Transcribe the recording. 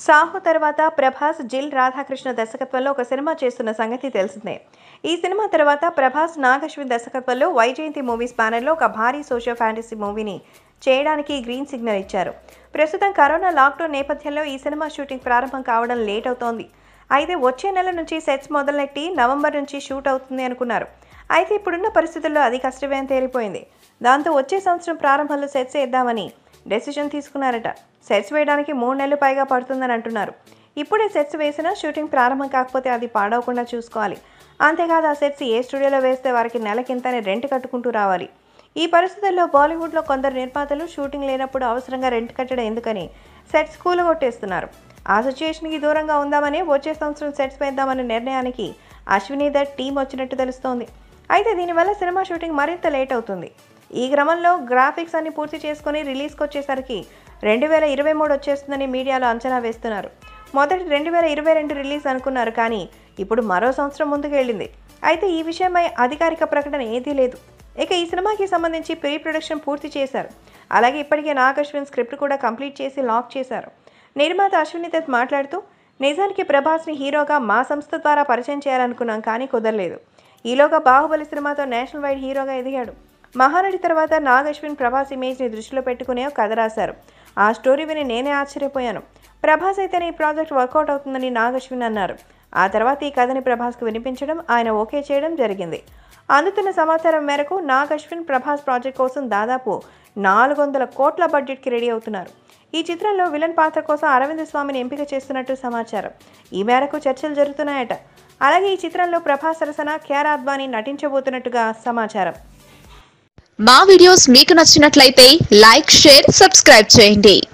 సాహు తర్వాత ప్రభాస్ జిల్ రాధాకృష్ణ దర్శకత్వంలో ఒక సినిమా చేస్తున్న సంగతి తెలిసిందే ఈ సినిమా తర్వాత ప్రభాస్ నాగశ్విన్ దర్శకత్వంలో వైజయంతి మూవీస్ బ్యానర్లో ఒక భారీ సోషల్ ఫ్యాంటసీ మూవీని చేయడానికి గ్రీన్ సిగ్నల్ ఇచ్చారు ప్రస్తుతం కరోనా లాక్డౌన్ నేపథ్యంలో ఈ సినిమా షూటింగ్ ప్రారంభం కావడం లేట్ అవుతోంది అయితే వచ్చే నెల నుంచి సెట్స్ మొదలెట్టి నవంబర్ నుంచి షూట్ అవుతుంది అనుకున్నారు అయితే ఇప్పుడున్న పరిస్థితుల్లో అది కష్టమే అని తేలిపోయింది దాంతో వచ్చే సంవత్సరం ప్రారంభంలో సెట్స్ వేద్దామని డెసిషన్ తీసుకున్నారట సెట్స్ వేయడానికి మూడు నెలలు పైగా పడుతుందని అంటున్నారు ఇప్పుడే సెట్స్ వేసినా షూటింగ్ ప్రారంభం కాకపోతే అది పాడవకుండా చూసుకోవాలి అంతేకాదు ఆ సెట్స్ ఏ స్టూడియోలో వేస్తే వారికి నెలకింతని రెంట్ కట్టుకుంటూ రావాలి ఈ పరిస్థితుల్లో బాలీవుడ్లో కొందరు నిర్మాతలు షూటింగ్ లేనప్పుడు అవసరంగా రెంట్ కట్టడం ఎందుకని సెట్స్ కూలగొట్టేస్తున్నారు ఆ సిచ్యుయేషన్కి దూరంగా ఉందామని వచ్చే సంవత్సరం సెట్స్ వేద్దామనే నిర్ణయానికి అశ్విని దత్ టీం వచ్చినట్టు తెలుస్తోంది అయితే దీనివల్ల సినిమా షూటింగ్ మరింత లేట్ అవుతుంది ఈ క్రమంలో గ్రాఫిక్స్ అన్ని పూర్తి చేసుకుని రిలీజ్కి వచ్చేసరికి రెండు వేల ఇరవై మూడు వచ్చేస్తుందని మీడియాలో అంచనా వేస్తున్నారు మొదటి రెండు వేల ఇరవై రెండు రిలీజ్ అనుకున్నారు కానీ ఇప్పుడు మరో సంవత్సరం ముందుకు వెళ్ళింది అయితే ఈ విషయమై అధికారిక ప్రకటన ఏదీ లేదు ఇక ఈ సినిమాకి సంబంధించి ప్రీ ప్రొడక్షన్ పూర్తి చేశారు అలాగే ఇప్పటికే నాగ్ అశ్విన్ స్క్రిప్ట్ కూడా కంప్లీట్ చేసి లాక్ చేశారు నిర్మాత అశ్విని దత్ మాట్లాడుతూ నిజానికి ప్రభాస్ని హీరోగా మా సంస్థ ద్వారా పరిచయం చేయాలనుకున్నాం కానీ కుదరలేదు ఈలోగా బాహుబలి సినిమాతో నేషనల్ వైడ్ హీరోగా ఎదిగాడు మహానటి తర్వాత నాగ్ అశ్విన్ ప్రభాస్ ఇమేజ్ని దృష్టిలో పెట్టుకునే ఒక కథ రాశారు ఆ స్టోరీ విని నేనే ఆశ్చర్యపోయాను ప్రభాస్ అయితేనే ఈ ప్రాజెక్ట్ వర్కౌట్ అవుతుందని నాగ్ అశ్విన్ అన్నారు ఆ తర్వాత ఈ కథని ప్రభాస్కు వినిపించడం ఆయన ఓకే చేయడం జరిగింది అందుతున్న సమాచారం మేరకు నాగ్ అశ్విన్ ప్రభాస్ ప్రాజెక్ట్ కోసం దాదాపు నాలుగు వందల కోట్ల బడ్జెట్కి రెడీ అవుతున్నారు ఈ చిత్రంలో విలన్ పాత్ర కోసం అరవింద్ స్వామిని ఎంపిక చేస్తున్నట్టు సమాచారం ఈ మేరకు చర్చలు జరుగుతున్నాయట అలాగే ఈ చిత్రంలో ప్రభాస్ సరసన ఖ్యార్ అద్వానీ నటించబోతున్నట్టుగా సమాచారం మా వీడియోస్ మీకు నచ్చినట్లయితే లైక్ షేర్ సబ్స్క్రైబ్ చేయండి